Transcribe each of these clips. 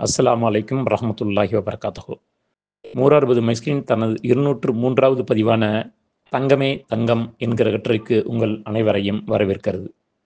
அஸ்ஸலாமு அலைக்கும் ரஹமத்துல்லாஹி வபரகாத்தஹு மூரார்பது மைஸ்கின் தனது இருநூற்று மூன்றாவது பதிவான தங்கமே தங்கம் என்கிற கட்டுரைக்கு உங்கள் அனைவரையும் வரவேற்கிறது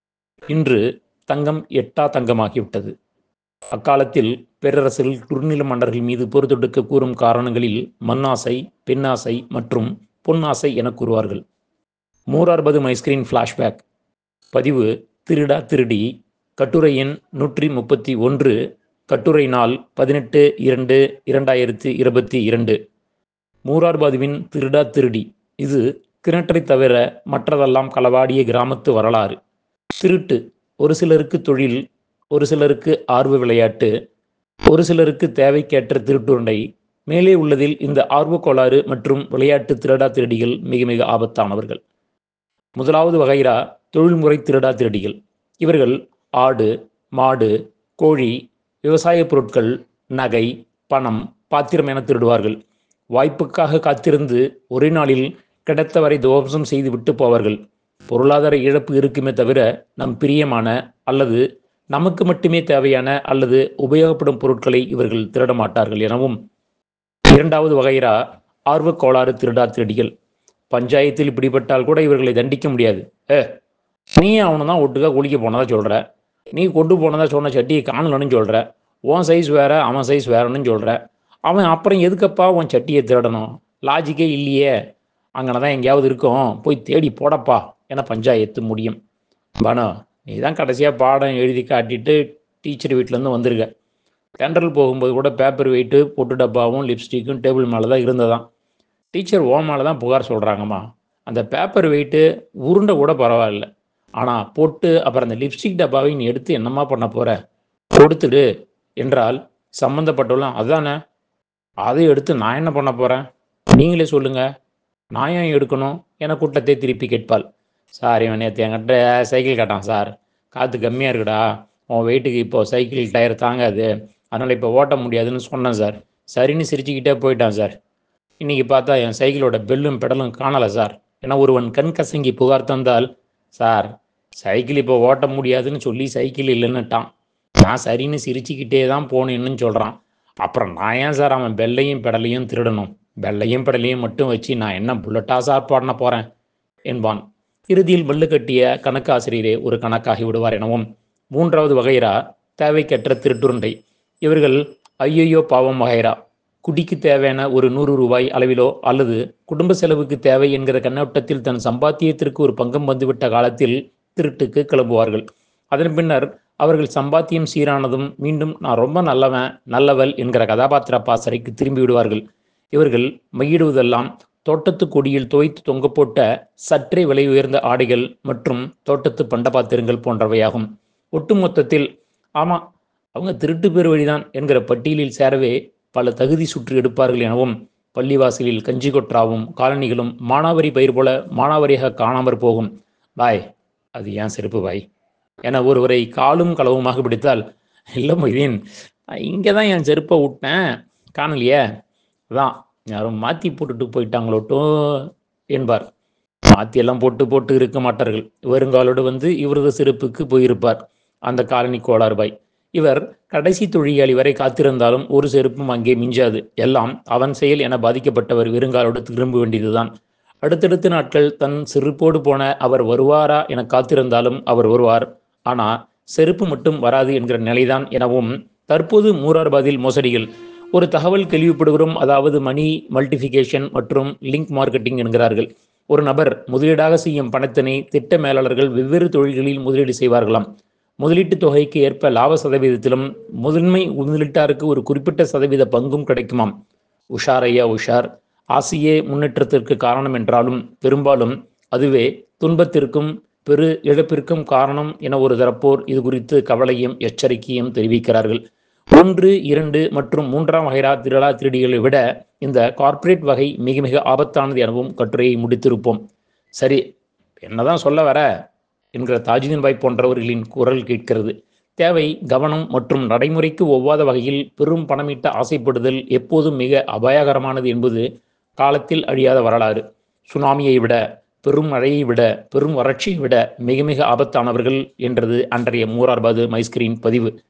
இன்று தங்கம் எட்டா தங்கமாகிவிட்டது அக்காலத்தில் பேரரசர்கள் குறுநில மன்னர்கள் மீது போர் தொடுக்க கூறும் காரணங்களில் மண்ணாசை பெண்ணாசை மற்றும் பொன்னாசை என கூறுவார்கள் மூரார்பது மைஸ்கிரீன் ஃப்ளாஷ்பேக் பதிவு திருடா திருடி கட்டுரை எண் நூற்றி முப்பத்தி ஒன்று கட்டுரை நாள் பதினெட்டு இரண்டு இரண்டாயிரத்தி இருபத்தி இரண்டு மூரார்பாதுவின் திருடா திருடி இது கிணற்றை தவிர மற்றதெல்லாம் களவாடிய கிராமத்து வரலாறு திருட்டு ஒரு சிலருக்கு தொழில் ஒரு சிலருக்கு ஆர்வ விளையாட்டு ஒரு சிலருக்கு தேவைக்கேற்ற திருட்டுருண்டை மேலே உள்ளதில் இந்த ஆர்வக் கோளாறு மற்றும் விளையாட்டு திருடா திருடிகள் மிக மிக ஆபத்தானவர்கள் முதலாவது வகைரா தொழில்முறை திருடா திருடிகள் இவர்கள் ஆடு மாடு கோழி விவசாய பொருட்கள் நகை பணம் பாத்திரம் என திருடுவார்கள் வாய்ப்புக்காக காத்திருந்து ஒரே நாளில் கிடைத்தவரை துவம்சம் செய்து விட்டு போவார்கள் பொருளாதார இழப்பு இருக்குமே தவிர நம் பிரியமான அல்லது நமக்கு மட்டுமே தேவையான அல்லது உபயோகப்படும் பொருட்களை இவர்கள் திருட மாட்டார்கள் எனவும் இரண்டாவது வகைரா ஆர்வக் கோளாறு திருடா திருடிகள் பஞ்சாயத்தில் பிடிபட்டால் கூட இவர்களை தண்டிக்க முடியாது ஏ நீ அவனை தான் ஒட்டுக்கா குளிக்க போனதா சொல்கிற நீ கொண்டு போனதா சொன்ன சட்டியை காணலன்னு சொல்கிற உன் சைஸ் வேற அவன் சைஸ் வேறன்னு சொல்கிற அவன் அப்புறம் எதுக்கப்பா உன் சட்டியை திருடணும் லாஜிக்கே இல்லையே அங்கே தான் எங்கேயாவது இருக்கும் போய் தேடி போடப்பா என பஞ்சாயத்து முடியும் பானோ நீ தான் கடைசியாக பாடம் எழுதி காட்டிட்டு டீச்சர் வீட்டிலேருந்து வந்திருக்க டெண்டரில் போகும்போது கூட பேப்பர் வெயிட்டு பொட்டு டப்பாவும் லிப்ஸ்டிக்கும் டேபிள் மேலே தான் இருந்ததான் டீச்சர் ஓ மேலே தான் புகார் சொல்கிறாங்கம்மா அந்த பேப்பர் வெயிட்டு உருண்டை கூட பரவாயில்ல ஆனால் பொட்டு அப்புறம் அந்த லிப்ஸ்டிக் டப்பாவை நீ எடுத்து என்னம்மா பண்ண போகிற கொடுத்துடு என்றால் சம்மந்தப்பட்டவளும் அதானே அதை எடுத்து நான் என்ன பண்ண போகிறேன் நீங்களே சொல்லுங்கள் நான் ஏன் எடுக்கணும் என கூட்டத்தை திருப்பி கேட்பாள் சார் இவன் நேற்று என்கிட்ட சைக்கிள் கேட்டான் சார் காற்று கம்மியாக இருக்குடா உன் வெயிட்டுக்கு இப்போ சைக்கிள் டயர் தாங்காது அதனால் இப்போ ஓட்ட முடியாதுன்னு சொன்னேன் சார் சரின்னு சிரிச்சுக்கிட்டே போயிட்டான் சார் இன்றைக்கி பார்த்தா என் சைக்கிளோட பெல்லும் பெடலும் காணலை சார் என ஒருவன் கண் கசங்கி புகார் தந்தால் சார் சைக்கிள் இப்போ ஓட்ட முடியாதுன்னு சொல்லி சைக்கிள் இல்லைன்னுட்டான் நான் சரின்னு சிரிச்சுக்கிட்டே தான் போனேன்னு சொல்கிறான் அப்புறம் நான் ஏன் சார் அவன் பெல்லையும் பெடலையும் திருடணும் பெல்லையும் பெடலையும் மட்டும் வச்சு நான் என்ன புல்லட்டா சார் பாடின போகிறேன் என்பான் இறுதியில் மல்லு கட்டிய கணக்காசிரியரே ஒரு கணக்காகி விடுவார் எனவும் மூன்றாவது வகைரா தேவைக்கற்ற திருட்டுருண்டை இவர்கள் ஐயையோ பாவம் வகைரா குடிக்கு தேவையான ஒரு நூறு ரூபாய் அளவிலோ அல்லது குடும்ப செலவுக்கு தேவை என்கிற கண்ணோட்டத்தில் தன் சம்பாத்தியத்திற்கு ஒரு பங்கம் வந்துவிட்ட காலத்தில் திருட்டுக்கு கிளம்புவார்கள் அதன் பின்னர் அவர்கள் சம்பாத்தியம் சீரானதும் மீண்டும் நான் ரொம்ப நல்லவன் நல்லவள் என்கிற கதாபாத்திர பாசறைக்கு திரும்பி விடுவார்கள் இவர்கள் மையிடுவதெல்லாம் தோட்டத்து கொடியில் துவைத்து தொங்க போட்ட சற்றே விலை உயர்ந்த ஆடைகள் மற்றும் தோட்டத்து பண்டபாத்திரங்கள் போன்றவையாகும் ஒட்டுமொத்தத்தில் ஆமாம் அவங்க திருட்டு பேர் வழிதான் என்கிற பட்டியலில் சேரவே பல தகுதி சுற்று எடுப்பார்கள் எனவும் பள்ளிவாசலில் கஞ்சி கொற்றாவும் காலனிகளும் மானாவரி பயிர் போல மானாவரியாக காணாமற் போகும் பாய் அது ஏன் செருப்பு பாய் என ஒருவரை காலும் களவுமாக பிடித்தால் இல்லை மொய்தீன் இங்கே தான் என் செருப்பை விட்டேன் காணலையே அதான் யாரும் மாற்றி போட்டுட்டு போயிட்டாங்களோட்டும் என்பார் மாற்றியெல்லாம் போட்டு போட்டு இருக்க மாட்டார்கள் வருங்காலோடு வந்து இவரது செருப்புக்கு போயிருப்பார் அந்த காலனி கோளாறு பாய் இவர் கடைசி தொழிலாளி வரை காத்திருந்தாலும் ஒரு செருப்பும் அங்கே மிஞ்சாது எல்லாம் அவன் செயல் என பாதிக்கப்பட்டவர் வெறுங்காலோடு திரும்ப வேண்டியதுதான் அடுத்தடுத்த நாட்கள் தன் செருப்போடு போன அவர் வருவாரா என காத்திருந்தாலும் அவர் வருவார் ஆனா செருப்பு மட்டும் வராது என்கிற நிலைதான் எனவும் தற்போது மூரார்பாதில் மோசடிகள் ஒரு தகவல் கேள்விப்படுகிறோம் அதாவது மணி மல்டிஃபிகேஷன் மற்றும் லிங்க் மார்க்கெட்டிங் என்கிறார்கள் ஒரு நபர் முதலீடாக செய்யும் பணத்தினை திட்ட மேலாளர்கள் வெவ்வேறு தொழில்களில் முதலீடு செய்வார்களாம் முதலீட்டு தொகைக்கு ஏற்ப லாப சதவீதத்திலும் முதன்மை முதலீட்டாருக்கு ஒரு குறிப்பிட்ட சதவீத பங்கும் கிடைக்குமாம் உஷாரையா உஷார் ஆசியே முன்னேற்றத்திற்கு காரணம் என்றாலும் பெரும்பாலும் அதுவே துன்பத்திற்கும் பெரு இழப்பிற்கும் காரணம் என ஒரு தரப்போர் இது குறித்து கவலையும் எச்சரிக்கையும் தெரிவிக்கிறார்கள் ஒன்று இரண்டு மற்றும் மூன்றாம் வகைரா திருடா திருடிகளை விட இந்த கார்ப்பரேட் வகை மிக மிக ஆபத்தானது எனவும் கட்டுரையை முடித்திருப்போம் சரி என்னதான் சொல்ல வர என்கிற தாஜுதீன் பாய் போன்றவர்களின் குரல் கேட்கிறது தேவை கவனம் மற்றும் நடைமுறைக்கு ஒவ்வாத வகையில் பெரும் பணமீட்ட ஆசைப்படுதல் எப்போதும் மிக அபாயகரமானது என்பது காலத்தில் அழியாத வரலாறு சுனாமியை விட பெரும் மழையை விட பெரும் வறட்சியை விட மிக மிக ஆபத்தானவர்கள் என்றது அன்றைய மூரார்பாது மைஸ்கிரீன் பதிவு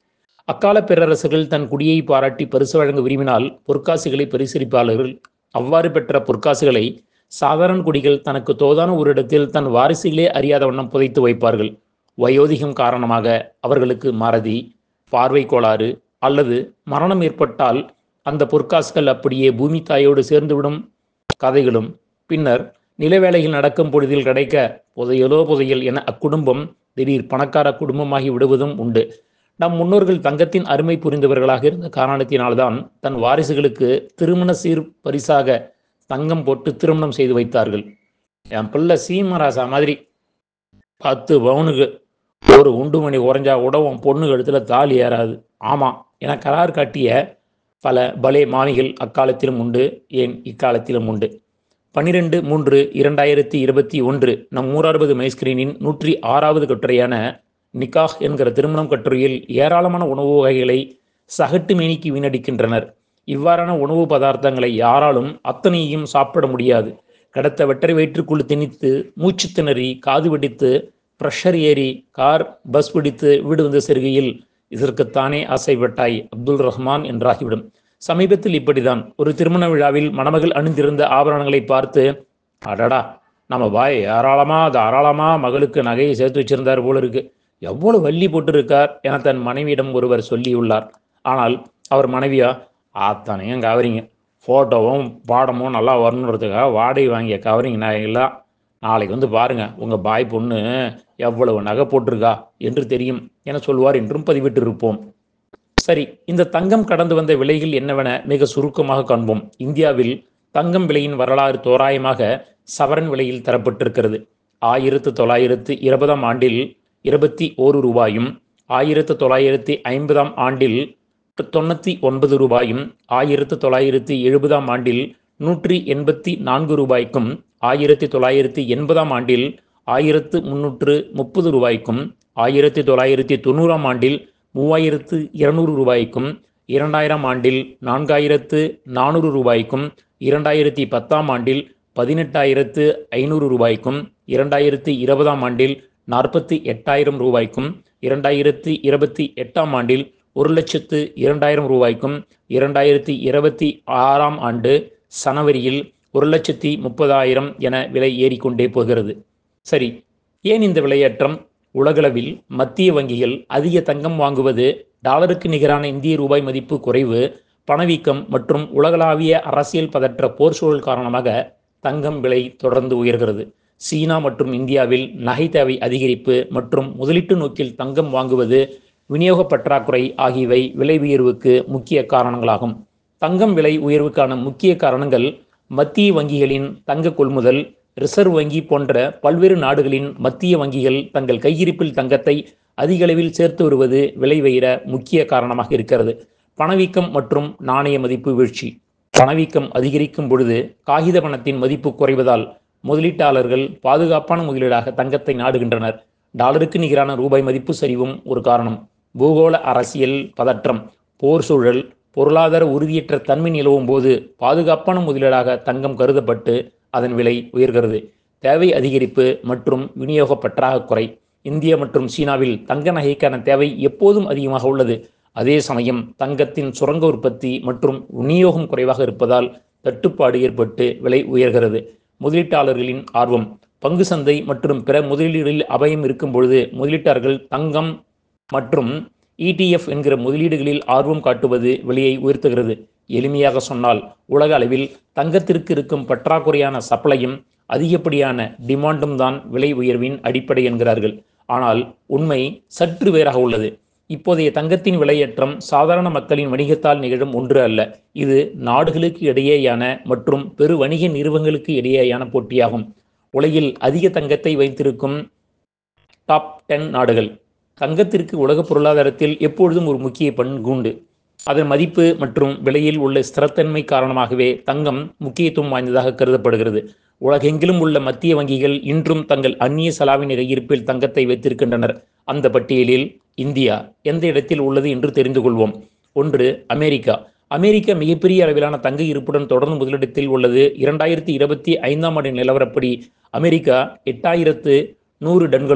அக்கால பேரரசுகள் தன் குடியை பாராட்டி பரிசு வழங்க விரும்பினால் பொற்காசுகளை பரிசீலிப்பாளர்கள் அவ்வாறு பெற்ற பொற்காசுகளை சாதாரண குடிகள் தனக்கு தோதான ஒரு இடத்தில் தன் வாரிசுகளே அறியாத வண்ணம் புதைத்து வைப்பார்கள் வயோதிகம் காரணமாக அவர்களுக்கு மறதி பார்வை கோளாறு அல்லது மரணம் ஏற்பட்டால் அந்த பொற்காசுகள் அப்படியே பூமி தாயோடு சேர்ந்துவிடும் கதைகளும் பின்னர் நிலவேளையில் நடக்கும் பொழுதில் கிடைக்க புதையலோ புதையல் என அக்குடும்பம் திடீர் பணக்கார குடும்பமாகி விடுவதும் உண்டு நம் முன்னோர்கள் தங்கத்தின் அருமை புரிந்தவர்களாக இருந்த காரணத்தினால்தான் தன் வாரிசுகளுக்கு திருமண சீர் பரிசாக தங்கம் போட்டு திருமணம் செய்து வைத்தார்கள் என் பிள்ளை சீமராசா மாதிரி பத்து பவுனுக்கு ஒரு உண்டு மணி குறைஞ்சா கூட உன் பொண்ணு கழுத்துல தாலி ஏறாது ஆமாம் என கரார் காட்டிய பல பலே மாமிகள் அக்காலத்திலும் உண்டு ஏன் இக்காலத்திலும் உண்டு பன்னிரெண்டு மூன்று இரண்டாயிரத்தி இருபத்தி ஒன்று நம் மூறாறுபது மைஸ்கிரீனின் நூற்றி ஆறாவது கட்டுரையான நிக்காஹ் என்கிற திருமணம் கட்டுரையில் ஏராளமான உணவு வகைகளை சகட்டு மேனிக்கு வீணடிக்கின்றனர் இவ்வாறான உணவு பதார்த்தங்களை யாராலும் அத்தனையும் சாப்பிட முடியாது கடத்த வெட்டரை வயிற்றுக்குள் திணித்து மூச்சு திணறி காது வெடித்து ப்ரெஷர் ஏறி கார் பஸ் பிடித்து வீடு வந்து செருகையில் இதற்குத்தானே ஆசைப்பட்டாய் அப்துல் ரஹ்மான் என்றாகிவிடும் சமீபத்தில் இப்படிதான் ஒரு திருமண விழாவில் மணமகள் அணிந்திருந்த ஆபரணங்களை பார்த்து அடடா நம்ம பாய் ஏராளமா தாராளமா மகளுக்கு நகையை சேர்த்து வச்சிருந்தார் போல இருக்கு எவ்வளவு வள்ளி போட்டிருக்கார் என தன் மனைவியிடம் ஒருவர் சொல்லியுள்ளார் ஆனால் அவர் மனைவியா அத்தனையும் கவரிங்க ஃபோட்டோவும் பாடமும் நல்லா வரணுன்றதுக்காக வாடகை வாங்கிய கவரிங் நகைகள்லாம் நாளைக்கு வந்து பாருங்க உங்க பாய் பொண்ணு எவ்வளவு நகை போட்டிருக்கா என்று தெரியும் என சொல்வார் என்றும் பதிவிட்டிருப்போம் சரி இந்த தங்கம் கடந்து வந்த விலைகள் என்னவென மிக சுருக்கமாக காண்போம் இந்தியாவில் தங்கம் விலையின் வரலாறு தோராயமாக சவரன் விலையில் தரப்பட்டிருக்கிறது ஆயிரத்து தொள்ளாயிரத்து இருபதாம் ஆண்டில் இருபத்தி ஓரு ரூபாயும் ஆயிரத்து தொள்ளாயிரத்தி ஐம்பதாம் ஆண்டில் தொண்ணூற்றி ஒன்பது ரூபாயும் ஆயிரத்து தொள்ளாயிரத்தி எழுபதாம் ஆண்டில் நூற்றி எண்பத்தி நான்கு ரூபாய்க்கும் ஆயிரத்தி தொள்ளாயிரத்தி எண்பதாம் ஆண்டில் ஆயிரத்து முன்னூற்று முப்பது ரூபாய்க்கும் ஆயிரத்தி தொள்ளாயிரத்தி தொண்ணூறாம் ஆண்டில் மூவாயிரத்து இருநூறு ரூபாய்க்கும் இரண்டாயிரம் ஆண்டில் நான்காயிரத்து நானூறு ரூபாய்க்கும் இரண்டாயிரத்தி பத்தாம் ஆண்டில் பதினெட்டாயிரத்து ஐநூறு ரூபாய்க்கும் இரண்டாயிரத்தி இருபதாம் ஆண்டில் நாற்பத்தி எட்டாயிரம் ரூபாய்க்கும் இரண்டாயிரத்தி இருபத்தி எட்டாம் ஆண்டில் ஒரு லட்சத்து இரண்டாயிரம் ரூபாய்க்கும் இரண்டாயிரத்தி இருபத்தி ஆறாம் ஆண்டு சனவரியில் ஒரு லட்சத்தி முப்பதாயிரம் என விலை ஏறிக்கொண்டே போகிறது சரி ஏன் இந்த விலையேற்றம் உலகளவில் மத்திய வங்கிகள் அதிக தங்கம் வாங்குவது டாலருக்கு நிகரான இந்திய ரூபாய் மதிப்பு குறைவு பணவீக்கம் மற்றும் உலகளாவிய அரசியல் பதற்ற போர் சூழல் காரணமாக தங்கம் விலை தொடர்ந்து உயர்கிறது சீனா மற்றும் இந்தியாவில் நகை தேவை அதிகரிப்பு மற்றும் முதலீட்டு நோக்கில் தங்கம் வாங்குவது விநியோக பற்றாக்குறை ஆகியவை விலை உயர்வுக்கு முக்கிய காரணங்களாகும் தங்கம் விலை உயர்வுக்கான முக்கிய காரணங்கள் மத்திய வங்கிகளின் தங்க கொள்முதல் ரிசர்வ் வங்கி போன்ற பல்வேறு நாடுகளின் மத்திய வங்கிகள் தங்கள் கையிருப்பில் தங்கத்தை அதிக அளவில் சேர்த்து வருவது விலை உயர முக்கிய காரணமாக இருக்கிறது பணவீக்கம் மற்றும் நாணய மதிப்பு வீழ்ச்சி பணவீக்கம் அதிகரிக்கும் பொழுது காகித பணத்தின் மதிப்பு குறைவதால் முதலீட்டாளர்கள் பாதுகாப்பான முதலீடாக தங்கத்தை நாடுகின்றனர் டாலருக்கு நிகரான ரூபாய் மதிப்பு சரிவும் ஒரு காரணம் பூகோள அரசியல் பதற்றம் போர் சூழல் பொருளாதார உறுதியற்ற தன்மை நிலவும் போது பாதுகாப்பான முதலீடாக தங்கம் கருதப்பட்டு அதன் விலை உயர்கிறது தேவை அதிகரிப்பு மற்றும் விநியோக பற்றாக்குறை இந்தியா மற்றும் சீனாவில் தங்க நகைக்கான தேவை எப்போதும் அதிகமாக உள்ளது அதே சமயம் தங்கத்தின் சுரங்க உற்பத்தி மற்றும் விநியோகம் குறைவாக இருப்பதால் தட்டுப்பாடு ஏற்பட்டு விலை உயர்கிறது முதலீட்டாளர்களின் ஆர்வம் பங்கு சந்தை மற்றும் பிற முதலீடுகளில் அபயம் இருக்கும் பொழுது முதலீட்டாளர்கள் தங்கம் மற்றும் இடிஎஃப் என்கிற முதலீடுகளில் ஆர்வம் காட்டுவது விலையை உயர்த்துகிறது எளிமையாக சொன்னால் உலக அளவில் தங்கத்திற்கு இருக்கும் பற்றாக்குறையான சப்ளையும் அதிகப்படியான டிமாண்டும் தான் விலை உயர்வின் அடிப்படை என்கிறார்கள் ஆனால் உண்மை சற்று வேறாக உள்ளது இப்போதைய தங்கத்தின் விலையேற்றம் சாதாரண மக்களின் வணிகத்தால் நிகழும் ஒன்று அல்ல இது நாடுகளுக்கு இடையேயான மற்றும் பெரு வணிக நிறுவனங்களுக்கு இடையேயான போட்டியாகும் உலகில் அதிக தங்கத்தை வைத்திருக்கும் டாப் டென் நாடுகள் தங்கத்திற்கு உலக பொருளாதாரத்தில் எப்பொழுதும் ஒரு முக்கிய பங்கு உண்டு அதன் மதிப்பு மற்றும் விலையில் உள்ள ஸ்திரத்தன்மை காரணமாகவே தங்கம் முக்கியத்துவம் வாய்ந்ததாக கருதப்படுகிறது உலகெங்கிலும் உள்ள மத்திய வங்கிகள் இன்றும் தங்கள் அந்நிய செலாவின் கையிருப்பில் தங்கத்தை வைத்திருக்கின்றனர் அந்த பட்டியலில் இந்தியா எந்த இடத்தில் உள்ளது என்று தெரிந்து கொள்வோம் ஒன்று அமெரிக்கா அமெரிக்கா மிகப்பெரிய அளவிலான தங்க இருப்புடன் தொடர்ந்து முதலிடத்தில் உள்ளது இரண்டாயிரத்தி இருபத்தி ஐந்தாம் ஆண்டு நிலவரப்படி அமெரிக்கா எட்டாயிரத்து நூறு டன்களும்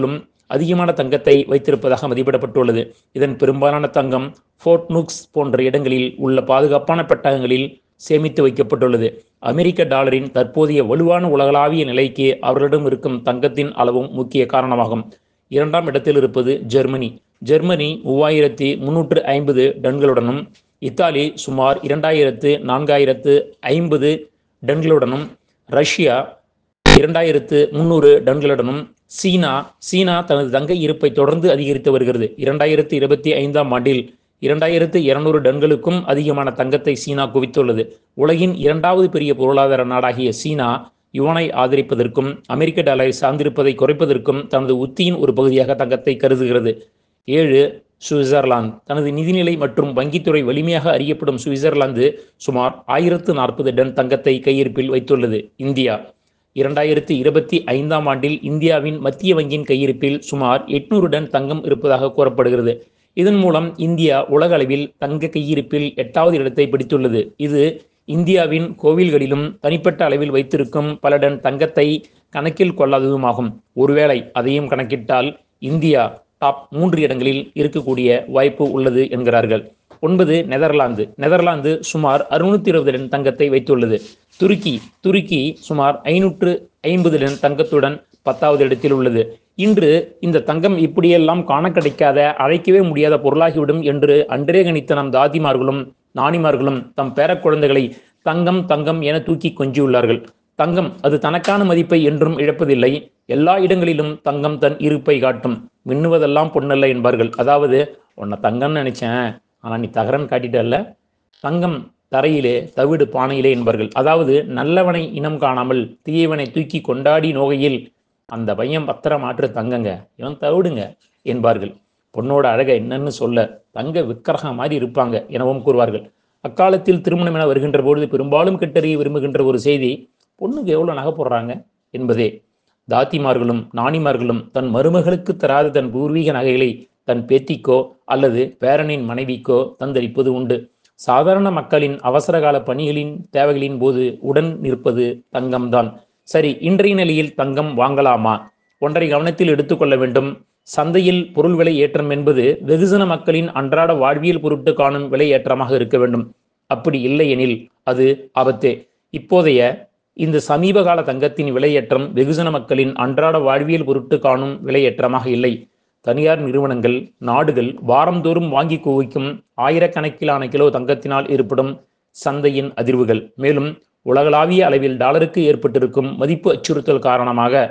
அதிகமான தங்கத்தை வைத்திருப்பதாக மதிப்பிடப்பட்டுள்ளது இதன் பெரும்பாலான தங்கம் ஃபோர்ட் நுக்ஸ் போன்ற இடங்களில் உள்ள பாதுகாப்பான பெட்டகங்களில் சேமித்து வைக்கப்பட்டுள்ளது அமெரிக்க டாலரின் தற்போதைய வலுவான உலகளாவிய நிலைக்கு அவர்களிடம் இருக்கும் தங்கத்தின் அளவும் முக்கிய காரணமாகும் இரண்டாம் இடத்தில் இருப்பது ஜெர்மனி ஜெர்மனி மூவாயிரத்தி முன்னூற்று ஐம்பது டன்களுடனும் இத்தாலி சுமார் இரண்டாயிரத்து நான்காயிரத்து ஐம்பது டன்களுடனும் ரஷ்யா இரண்டாயிரத்து முந்நூறு டன்களுடனும் சீனா சீனா தனது தங்க இருப்பை தொடர்ந்து அதிகரித்து வருகிறது இரண்டாயிரத்து இருபத்தி ஐந்தாம் ஆண்டில் இரண்டாயிரத்து இருநூறு டன்களுக்கும் அதிகமான தங்கத்தை சீனா குவித்துள்ளது உலகின் இரண்டாவது பெரிய பொருளாதார நாடாகிய சீனா யுவனை ஆதரிப்பதற்கும் அமெரிக்க டாலரை சார்ந்திருப்பதை குறைப்பதற்கும் தனது உத்தியின் ஒரு பகுதியாக தங்கத்தை கருதுகிறது ஏழு சுவிட்சர்லாந்து தனது நிதிநிலை மற்றும் வங்கித்துறை வலிமையாக அறியப்படும் சுவிட்சர்லாந்து சுமார் ஆயிரத்து நாற்பது டன் தங்கத்தை கையிருப்பில் வைத்துள்ளது இந்தியா இரண்டாயிரத்தி இருபத்தி ஐந்தாம் ஆண்டில் இந்தியாவின் மத்திய வங்கியின் கையிருப்பில் சுமார் எட்நூறு டன் தங்கம் இருப்பதாக கூறப்படுகிறது இதன் மூலம் இந்தியா உலக அளவில் தங்க கையிருப்பில் எட்டாவது இடத்தை பிடித்துள்ளது இது இந்தியாவின் கோவில்களிலும் தனிப்பட்ட அளவில் வைத்திருக்கும் பல டன் தங்கத்தை கணக்கில் கொள்ளாததுமாகும் ஒருவேளை அதையும் கணக்கிட்டால் இந்தியா டாப் மூன்று இடங்களில் இருக்கக்கூடிய வாய்ப்பு உள்ளது என்கிறார்கள் ஒன்பது நெதர்லாந்து நெதர்லாந்து சுமார் அறுநூத்தி இருபது டன் தங்கத்தை வைத்துள்ளது துருக்கி துருக்கி சுமார் ஐநூற்று ஐம்பது டன் தங்கத்துடன் பத்தாவது இடத்தில் உள்ளது இன்று இந்த தங்கம் இப்படியெல்லாம் காண கிடைக்காத அழைக்கவே முடியாத பொருளாகிவிடும் என்று அன்றே கணித்த நம் தாதிமார்களும் நாணிமார்களும் தம் பேரக்குழந்தைகளை தங்கம் தங்கம் என தூக்கி கொஞ்சியுள்ளார்கள் தங்கம் அது தனக்கான மதிப்பை என்றும் இழப்பதில்லை எல்லா இடங்களிலும் தங்கம் தன் இருப்பை காட்டும் மின்னுவதெல்லாம் பொன்னல்ல என்பார்கள் அதாவது உன்னை தங்கம்னு நினைச்சேன் ஆனா நீ தகரன் காட்டிட்டல்ல தங்கம் தரையிலே தவிடு பானையிலே என்பார்கள் அதாவது நல்லவனை இனம் காணாமல் தீயவனை தூக்கி கொண்டாடி நோகையில் அந்த பையன் பத்திரம் மாற்று தங்கங்க இவன் தவிடுங்க என்பார்கள் பொண்ணோட அழகை என்னன்னு சொல்ல தங்க விக்கிரகம் மாதிரி இருப்பாங்க எனவும் கூறுவார்கள் அக்காலத்தில் திருமணம் என வருகின்ற பொழுது பெரும்பாலும் கெட்டறிய விரும்புகின்ற ஒரு செய்தி பொண்ணுக்கு எவ்வளவு நகை போடுறாங்க என்பதே தாத்திமார்களும் நாணிமார்களும் தன் மருமகளுக்கு தராத தன் பூர்வீக நகைகளை தன் பேத்திக்கோ அல்லது பேரனின் மனைவிக்கோ தந்தளிப்பது உண்டு சாதாரண மக்களின் அவசரகால பணிகளின் தேவைகளின் போது உடன் நிற்பது தங்கம்தான் சரி இன்றைய நிலையில் தங்கம் வாங்கலாமா ஒன்றை கவனத்தில் எடுத்துக்கொள்ள வேண்டும் சந்தையில் பொருள் விலை ஏற்றம் என்பது வெகுஜன மக்களின் அன்றாட வாழ்வியல் பொருட்டு காணும் விலை ஏற்றமாக இருக்க வேண்டும் அப்படி இல்லை எனில் அது ஆபத்தே இப்போதைய இந்த சமீப கால தங்கத்தின் விலையேற்றம் வெகுஜன மக்களின் அன்றாட வாழ்வியல் பொருட்டு காணும் விலையேற்றமாக இல்லை தனியார் நிறுவனங்கள் நாடுகள் வாரந்தோறும் வாங்கி குவிக்கும் ஆயிரக்கணக்கிலான கிலோ தங்கத்தினால் ஏற்படும் சந்தையின் அதிர்வுகள் மேலும் உலகளாவிய அளவில் டாலருக்கு ஏற்பட்டிருக்கும் மதிப்பு அச்சுறுத்தல் காரணமாக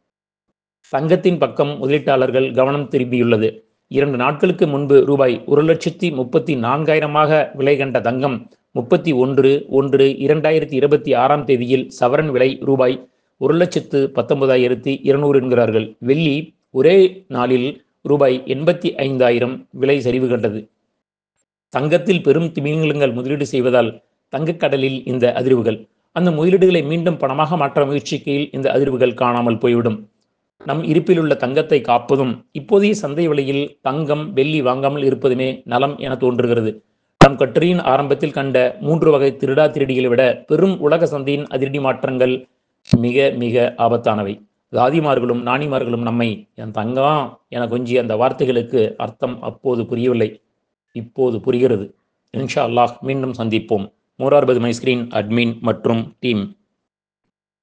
தங்கத்தின் பக்கம் முதலீட்டாளர்கள் கவனம் திரும்பியுள்ளது இரண்டு நாட்களுக்கு முன்பு ரூபாய் ஒரு லட்சத்தி முப்பத்தி நான்காயிரமாக விலை கண்ட தங்கம் முப்பத்தி ஒன்று ஒன்று இரண்டாயிரத்தி இருபத்தி ஆறாம் தேதியில் சவரன் விலை ரூபாய் ஒரு லட்சத்து பத்தொன்பதாயிரத்தி இருநூறு என்கிறார்கள் வெள்ளி ஒரே நாளில் ரூபாய் எண்பத்தி ஐந்தாயிரம் விலை சரிவு கண்டது தங்கத்தில் பெரும் திமிங்கலங்கள் முதலீடு செய்வதால் தங்கக்கடலில் இந்த அதிர்வுகள் அந்த முதலீடுகளை மீண்டும் பணமாக மாற்ற முயற்சிக்கையில் இந்த அதிர்வுகள் காணாமல் போய்விடும் நம் இருப்பில் உள்ள தங்கத்தை காப்பதும் இப்போதைய சந்தை விலையில் தங்கம் வெள்ளி வாங்காமல் இருப்பதுமே நலம் என தோன்றுகிறது நம் கட்டுரையின் ஆரம்பத்தில் கண்ட மூன்று வகை திருடா திருடிகளை விட பெரும் உலக சந்தையின் அதிரடி மாற்றங்கள் மிக மிக ஆபத்தானவை தாதிமார்களும் நாணிமார்களும் நம்மை என் தங்கம் என கொஞ்சிய அந்த வார்த்தைகளுக்கு அர்த்தம் அப்போது புரியவில்லை இப்போது புரிகிறது இன்ஷா அல்லாஹ் மீண்டும் சந்திப்போம் மோரார்பது மை ஸ்கிரீன் அட்மின் மற்றும் டீம்